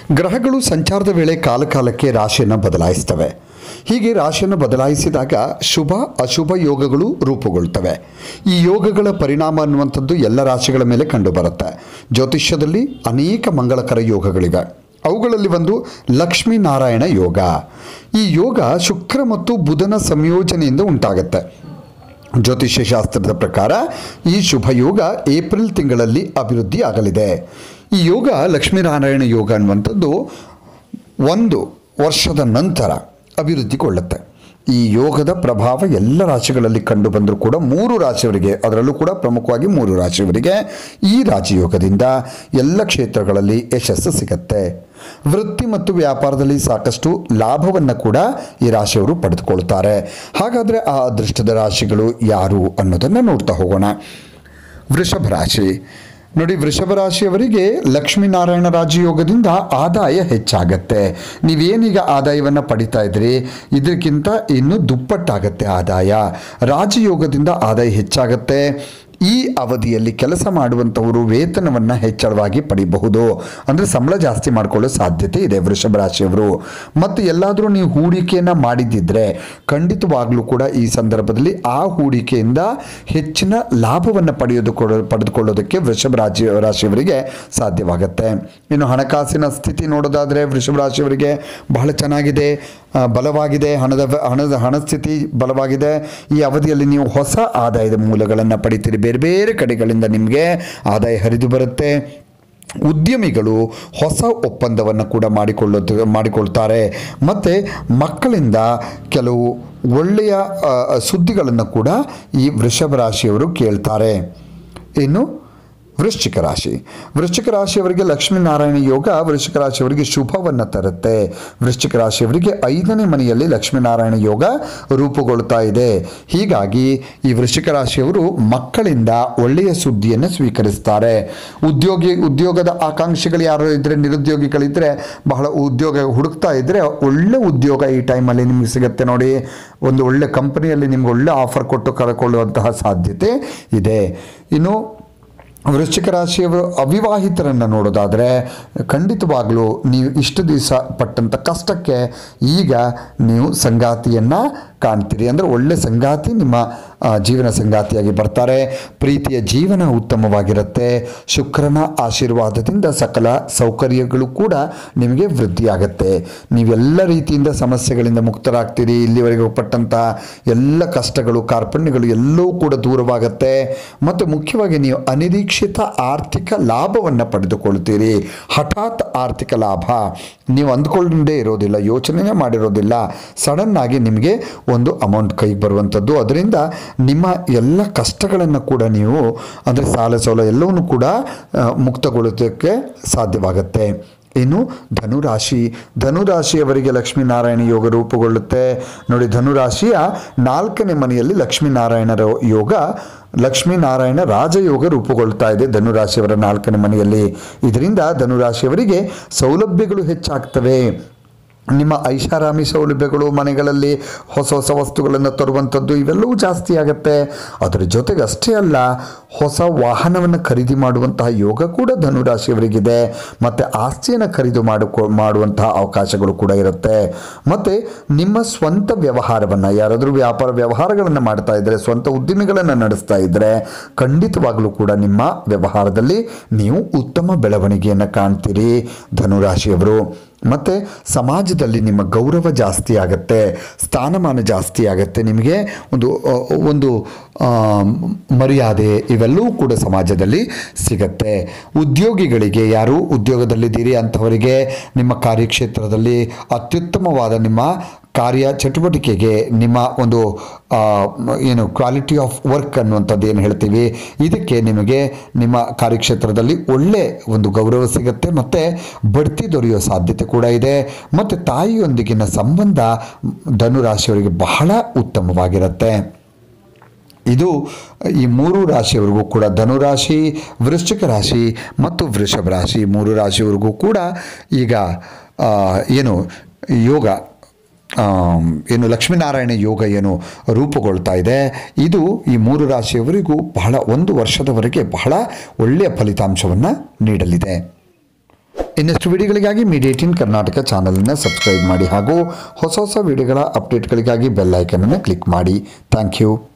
ಗ್ರಹಗಳು ಸಂಚಾರದ ವೇಳೆ ಕಾಲಕಾಲಕ್ಕೆ ರಾಶಿಯನ್ನು ಬದಲಾಯಿಸ್ತವೆ ಹೀಗೆ ರಾಶಿಯನ್ನು ಬದಲಾಯಿಸಿದಾಗ ಶುಭ ಅಶುಭ ಯೋಗಗಳು ರೂಪುಗೊಳ್ತವೆ ಈ ಯೋಗಗಳ ಪರಿಣಾಮ ಅನ್ನುವಂಥದ್ದು ಎಲ್ಲ ರಾಶಿಗಳ ಮೇಲೆ ಕಂಡುಬರುತ್ತೆ ಜ್ಯೋತಿಷ್ಯದಲ್ಲಿ ಅನೇಕ ಮಂಗಳಕರ ಯೋಗಗಳಿವೆ ಅವುಗಳಲ್ಲಿ ಒಂದು ಲಕ್ಷ್ಮೀನಾರಾಯಣ ಯೋಗ ಈ ಯೋಗ ಶುಕ್ರ ಮತ್ತು ಬುಧನ ಸಂಯೋಜನೆಯಿಂದ ಉಂಟಾಗುತ್ತೆ ಜ್ಯೋತಿಷ್ಯ ಶಾಸ್ತ್ರದ ಪ್ರಕಾರ ಈ ಶುಭ ಯೋಗ ಏಪ್ರಿಲ್ ತಿಂಗಳಲ್ಲಿ ಅಭಿವೃದ್ಧಿ ಆಗಲಿದೆ ಈ ಯೋಗ ಲಕ್ಷ್ಮೀನಾರಾಯಣ ಯೋಗ ಅನ್ನುವಂಥದ್ದು ಒಂದು ವರ್ಷದ ನಂತರ ಅಭಿವೃದ್ಧಿಗೊಳ್ಳುತ್ತೆ ಈ ಯೋಗದ ಪ್ರಭಾವ ಎಲ್ಲ ರಾಶಿಗಳಲ್ಲಿ ಕಂಡು ಬಂದರೂ ಕೂಡ ಮೂರು ರಾಶಿಯವರಿಗೆ ಅದರಲ್ಲೂ ಕೂಡ ಪ್ರಮುಖವಾಗಿ ಮೂರು ರಾಶಿಯವರಿಗೆ ಈ ರಾಜಯೋಗದಿಂದ ಎಲ್ಲ ಕ್ಷೇತ್ರಗಳಲ್ಲಿ ಯಶಸ್ಸು ಸಿಗತ್ತೆ ವೃತ್ತಿ ಮತ್ತು ವ್ಯಾಪಾರದಲ್ಲಿ ಸಾಕಷ್ಟು ಲಾಭವನ್ನು ಕೂಡ ಈ ರಾಶಿಯವರು ಪಡೆದುಕೊಳ್ತಾರೆ ಹಾಗಾದರೆ ಆ ಅದೃಷ್ಟದ ರಾಶಿಗಳು ಯಾರು ಅನ್ನೋದನ್ನು ನೋಡ್ತಾ ಹೋಗೋಣ ವೃಷಭ ರಾಶಿ ನೋಡಿ ವೃಷಭ ರಾಶಿಯವರಿಗೆ ಲಕ್ಷ್ಮೀನಾರಾಯಣ ರಾಜಯೋಗದಿಂದ ಆದಾಯ ಹೆಚ್ಚಾಗತ್ತೆ ನೀವೇನೀಗ ಆದಾಯವನ್ನು ಪಡಿತಾ ಇದ್ರಿ ಇದಕ್ಕಿಂತ ಇನ್ನು ದುಪ್ಪಟ್ಟಾಗತ್ತೆ ಆದಾಯ ರಾಜಯೋಗದಿಂದ ಆದಾಯ ಹೆಚ್ಚಾಗತ್ತೆ ಈ ಅವಧಿಯಲ್ಲಿ ಕೆಲಸ ಮಾಡುವಂಥವರು ವೇತನವನ್ನು ಹೆಚ್ಚಳವಾಗಿ ಪಡಿಬಹುದು ಅಂದರೆ ಸಂಬಳ ಜಾಸ್ತಿ ಮಾಡಿಕೊಳ್ಳೋ ಸಾಧ್ಯತೆ ಇದೆ ವೃಷಭ ರಾಶಿಯವರು ಮತ್ತು ಎಲ್ಲಾದರೂ ನೀವು ಹೂಡಿಕೆಯನ್ನು ಮಾಡಿದ್ದಿದ್ರೆ ಖಂಡಿತವಾಗ್ಲೂ ಕೂಡ ಈ ಸಂದರ್ಭದಲ್ಲಿ ಆ ಹೂಡಿಕೆಯಿಂದ ಹೆಚ್ಚಿನ ಲಾಭವನ್ನು ಪಡೆಯೋದು ಪಡೆದುಕೊಳ್ಳೋದಕ್ಕೆ ವೃಷಭ ರಾಶಿ ರಾಶಿಯವರಿಗೆ ಸಾಧ್ಯವಾಗುತ್ತೆ ಇನ್ನು ಹಣಕಾಸಿನ ಸ್ಥಿತಿ ನೋಡೋದಾದರೆ ವೃಷಭ ರಾಶಿಯವರಿಗೆ ಬಹಳ ಚೆನ್ನಾಗಿದೆ ಆ, ಬಲವಾಗಿದೆ ಹಣದ ಹಣದ ಹಣಸ್ಥಿತಿ ಬಲವಾಗಿದೆ ಈ ಅವಧಿಯಲ್ಲಿ ನೀವು ಹೊಸ ಆದಾಯದ ಮೂಲಗಳನ್ನು ಪಡಿತೀರಿ ಬೇರೆ ಬೇರೆ ಕಡೆಗಳಿಂದ ನಿಮಗೆ ಆದಾಯ ಹರಿದು ಬರುತ್ತೆ ಉದ್ಯಮಿಗಳು ಹೊಸ ಒಪ್ಪಂದವನ್ನು ಕೂಡ ಮಾಡಿಕೊಳ್ಳೋದು ಮಾಡಿಕೊಳ್ತಾರೆ ಮತ್ತು ಮಕ್ಕಳಿಂದ ಕೆಲವು ಒಳ್ಳೆಯ ಆ, ಸುದ್ದಿಗಳನ್ನು ಕೂಡ ಈ ವೃಷಭ ರಾಶಿಯವರು ಕೇಳ್ತಾರೆ ಇನ್ನು ವೃಶ್ಚಿಕ ರಾಶಿ ವೃಶ್ಚಿಕ ರಾಶಿಯವರಿಗೆ ಲಕ್ಷ್ಮೀನಾರಾಯಣ ಯೋಗ ವೃಶ್ಚಿಕ ರಾಶಿಯವರಿಗೆ ಶುಭವನ್ನು ತರುತ್ತೆ ವೃಶ್ಚಿಕ ರಾಶಿಯವರಿಗೆ ಐದನೇ ಮನೆಯಲ್ಲಿ ಲಕ್ಷ್ಮೀನಾರಾಯಣ ಯೋಗ ರೂಪುಗೊಳ್ತಾ ಇದೆ ಹೀಗಾಗಿ ಈ ವೃಶ್ಚಿಕ ರಾಶಿಯವರು ಮಕ್ಕಳಿಂದ ಒಳ್ಳೆಯ ಸುದ್ದಿಯನ್ನು ಸ್ವೀಕರಿಸ್ತಾರೆ ಉದ್ಯೋಗಿ ಉದ್ಯೋಗದ ಆಕಾಂಕ್ಷಿಗಳು ಯಾರು ಇದ್ದರೆ ನಿರುದ್ಯೋಗಿಗಳಿದ್ದರೆ ಬಹಳ ಉದ್ಯೋಗ ಹುಡುಕ್ತಾ ಇದ್ದರೆ ಒಳ್ಳೆ ಉದ್ಯೋಗ ಈ ಟೈಮಲ್ಲಿ ನಿಮಗೆ ಸಿಗುತ್ತೆ ನೋಡಿ ಒಂದು ಒಳ್ಳೆ ಕಂಪನಿಯಲ್ಲಿ ನಿಮ್ಗೆ ಒಳ್ಳೆ ಆಫರ್ ಕೊಟ್ಟು ಕರೆಕೊಳ್ಳುವಂತಹ ಸಾಧ್ಯತೆ ಇದೆ ಇನ್ನು ವೃಶ್ಚಿಕ ರಾಶಿಯವರು ಅವಿವಾಹಿತರನ್ನು ನೋಡೋದಾದರೆ ಖಂಡಿತವಾಗಲೂ ನೀವು ಇಷ್ಟು ದಿವಸ ಪಟ್ಟಂಥ ಕಷ್ಟಕ್ಕೆ ಈಗ ನೀವು ಸಂಗಾತಿಯನ್ನು ಕಾಣ್ತೀರಿ ಅಂದರೆ ಒಳ್ಳೆ ಸಂಗಾತಿ ನಿಮ್ಮ ಆ, ಜೀವನ ಸಂಗಾತಿಯಾಗಿ ಬರ್ತಾರೆ ಪ್ರೀತಿಯ ಜೀವನ ಉತ್ತಮವಾಗಿರುತ್ತೆ ಶುಕ್ರನ ಆಶೀರ್ವಾದದಿಂದ ಸಕಲ ಸೌಕರ್ಯಗಳು ಕೂಡ ನಿಮಗೆ ವೃದ್ಧಿಯಾಗತ್ತೆ ನೀವೆಲ್ಲ ರೀತಿಯಿಂದ ಸಮಸ್ಯೆಗಳಿಂದ ಮುಕ್ತರಾಗ್ತೀರಿ ಇಲ್ಲಿವರೆಗೂ ಪಟ್ಟಂಥ ಎಲ್ಲ ಕಷ್ಟಗಳು ಕಾರ್ಪಣ್ಯಗಳು ಎಲ್ಲವೂ ಕೂಡ ದೂರವಾಗುತ್ತೆ ಮತ್ತು ಮುಖ್ಯವಾಗಿ ನೀವು ಅನಿರೀಕ್ಷಿತ ಆರ್ಥಿಕ ಲಾಭವನ್ನು ಪಡೆದುಕೊಳ್ತೀರಿ ಹಠಾತ್ ಆರ್ಥಿಕ ಲಾಭ ನೀವು ಅಂದ್ಕೊಂಡೇ ಇರೋದಿಲ್ಲ ಯೋಚನೆ ಮಾಡಿರೋದಿಲ್ಲ ಸಡನ್ ಆಗಿ ನಿಮಗೆ ಒಂದು ಅಮೌಂಟ್ ಕೈಗೆ ಬರುವಂಥದ್ದು ಅದರಿಂದ ನಿಮ್ಮ ಎಲ್ಲ ಕಷ್ಟಗಳನ್ನು ಕೂಡ ನೀವು ಅಂದರೆ ಸಾಲ ಸೋಲ ಎಲ್ಲವನ್ನು ಕೂಡ ಆ, ಮುಕ್ತಗೊಳ್ಳೋದಕ್ಕೆ ಸಾಧ್ಯವಾಗುತ್ತೆ ಇನ್ನು ಧನುರಾಶಿ ಧನುರಾಶಿಯವರಿಗೆ ಲಕ್ಷ್ಮೀನಾರಾಯಣ ಯೋಗ ರೂಪುಗೊಳ್ಳುತ್ತೆ ನೋಡಿ ಧನುರಾಶಿಯ ನಾಲ್ಕನೇ ಮನೆಯಲ್ಲಿ ಲಕ್ಷ್ಮೀನಾರಾಯಣರ ಯೋಗ ಲಕ್ಷ್ಮೀನಾರಾಯಣ ರಾಜಯೋಗ ರೂಪುಗೊಳ್ತಾ ಇದೆ ಧನುರಾಶಿಯವರ ನಾಲ್ಕನೇ ಮನೆಯಲ್ಲಿ ಇದರಿಂದ ಧನುರಾಶಿಯವರಿಗೆ ಸೌಲಭ್ಯಗಳು ಹೆಚ್ಚಾಗ್ತವೆ ನಿಮ್ಮ ಐಷಾರಾಮಿ ಸೌಲಭ್ಯಗಳು ಮನೆಗಳಲ್ಲಿ ಹೊಸ ಹೊಸ ವಸ್ತುಗಳನ್ನು ತರುವಂಥದ್ದು ಇವೆಲ್ಲವೂ ಜಾಸ್ತಿ ಆಗುತ್ತೆ ಅದರ ಜೊತೆಗೆ ಅಷ್ಟೇ ಅಲ್ಲ ಹೊಸ ವಾಹನವನ್ನು ಖರೀದಿ ಮಾಡುವಂತಹ ಯೋಗ ಕೂಡ ಧನುರಾಶಿಯವರಿಗಿದೆ ಮತ್ತು ಆಸ್ತಿಯನ್ನು ಖರೀದಿ ಮಾಡಿಕೊ ಮಾಡುವಂತಹ ಅವಕಾಶಗಳು ಕೂಡ ಇರುತ್ತೆ ಮತ್ತು ನಿಮ್ಮ ಸ್ವಂತ ವ್ಯವಹಾರವನ್ನು ಯಾರಾದರೂ ವ್ಯಾಪಾರ ವ್ಯವಹಾರಗಳನ್ನು ಮಾಡ್ತಾ ಇದ್ದರೆ ಸ್ವಂತ ಉದ್ದಿಮೆಗಳನ್ನು ನಡೆಸ್ತಾ ಇದ್ದರೆ ಖಂಡಿತವಾಗಲೂ ಕೂಡ ನಿಮ್ಮ ವ್ಯವಹಾರದಲ್ಲಿ ನೀವು ಉತ್ತಮ ಬೆಳವಣಿಗೆಯನ್ನು ಕಾಣ್ತೀರಿ ಧನುರಾಶಿಯವರು ಮತ್ತು ಸಮಾಜದಲ್ಲಿ ನಿಮ್ಮ ಗೌರವ ಜಾಸ್ತಿ ಆಗುತ್ತೆ ಸ್ಥಾನಮಾನ ಜಾಸ್ತಿ ಆಗುತ್ತೆ ನಿಮಗೆ ಒಂದು ಆ, ಒಂದು ಆ, ಮರ್ಯಾದೆ ಇವೆಲ್ಲವೂ ಕೂಡ ಸಮಾಜದಲ್ಲಿ ಸಿಗತ್ತೆ ಉದ್ಯೋಗಿಗಳಿಗೆ ಯಾರು ಉದ್ಯೋಗದಲ್ಲಿದ್ದೀರಿ ಅಂಥವರಿಗೆ ನಿಮ್ಮ ಕಾರ್ಯಕ್ಷೇತ್ರದಲ್ಲಿ ಅತ್ಯುತ್ತಮವಾದ ನಿಮ್ಮ ಕಾರ್ಯ ಚಟುವಟಿಕೆಗೆ ನಿಮ್ಮ ಒಂದು ಆ, ಏನು ಕ್ವಾಲಿಟಿ ಆಫ್ ವರ್ಕ್ ಅನ್ನುವಂಥದ್ದು ಏನು ಹೇಳ್ತೀವಿ ಇದಕ್ಕೆ ನಿಮಗೆ ನಿಮ್ಮ ಕಾರ್ಯಕ್ಷೇತ್ರದಲ್ಲಿ ಒಳ್ಳೆ ಒಂದು ಗೌರವ ಸಿಗುತ್ತೆ ಮತ್ತು ಬಡ್ತಿ ದೊರೆಯೋ ಸಾಧ್ಯತೆ ಕೂಡ ಇದೆ ಮತ್ತು ತಾಯಿಯೊಂದಿಗಿನ ಸಂಬಂಧ ಧನುರಾಶಿಯವರಿಗೆ ಬಹಳ ಉತ್ತಮವಾಗಿರುತ್ತೆ ಇದು ಈ ಮೂರು ರಾಶಿಯವರಿಗೂ ಕೂಡ ಧನುರಾಶಿ ವೃಶ್ಚಿಕ ರಾಶಿ ಮತ್ತು ವೃಷಭ ರಾಶಿ ಮೂರು ರಾಶಿಯವರಿಗೂ ಕೂಡ ಈಗ ಆ, ಏನು ಯೋಗ ಆಮ್, ಏನು ಲಕ್ಷ್ಮೀನಾರಾಯಣ ಯೋಗ ಏನು ರೂಪುಗೊಳ್ತಾ ಇದೆ ಇದು ಈ ಮೂರು ರಾಶಿಯವರಿಗೂ ಬಹಳ ಒಂದು ವರ್ಷದವರೆಗೆ ಬಹಳ ಒಳ್ಳೆಯ ಫಲಿತಾಂಶವನ್ನು ನೀಡಲಿದೆ ಇನ್ನಷ್ಟು ವಿಡಿಯೋಗಳಿಗಾಗಿ ಮೀಡಿಯೇಟಿನ್ ಕರ್ನಾಟಕ ಚಾನಲನ್ನು ಸಬ್ಸ್ಕ್ರೈಬ್ ಮಾಡಿ ಹಾಗೂ ಹೊಸ ಹೊಸ ವಿಡಿಯೋಗಳ ಅಪ್ಡೇಟ್ಗಳಿಗಾಗಿ ಬೆಲ್ ಐಕನನ್ನು ಕ್ಲಿಕ್ ಮಾಡಿ ಥ್ಯಾಂಕ್ ಯು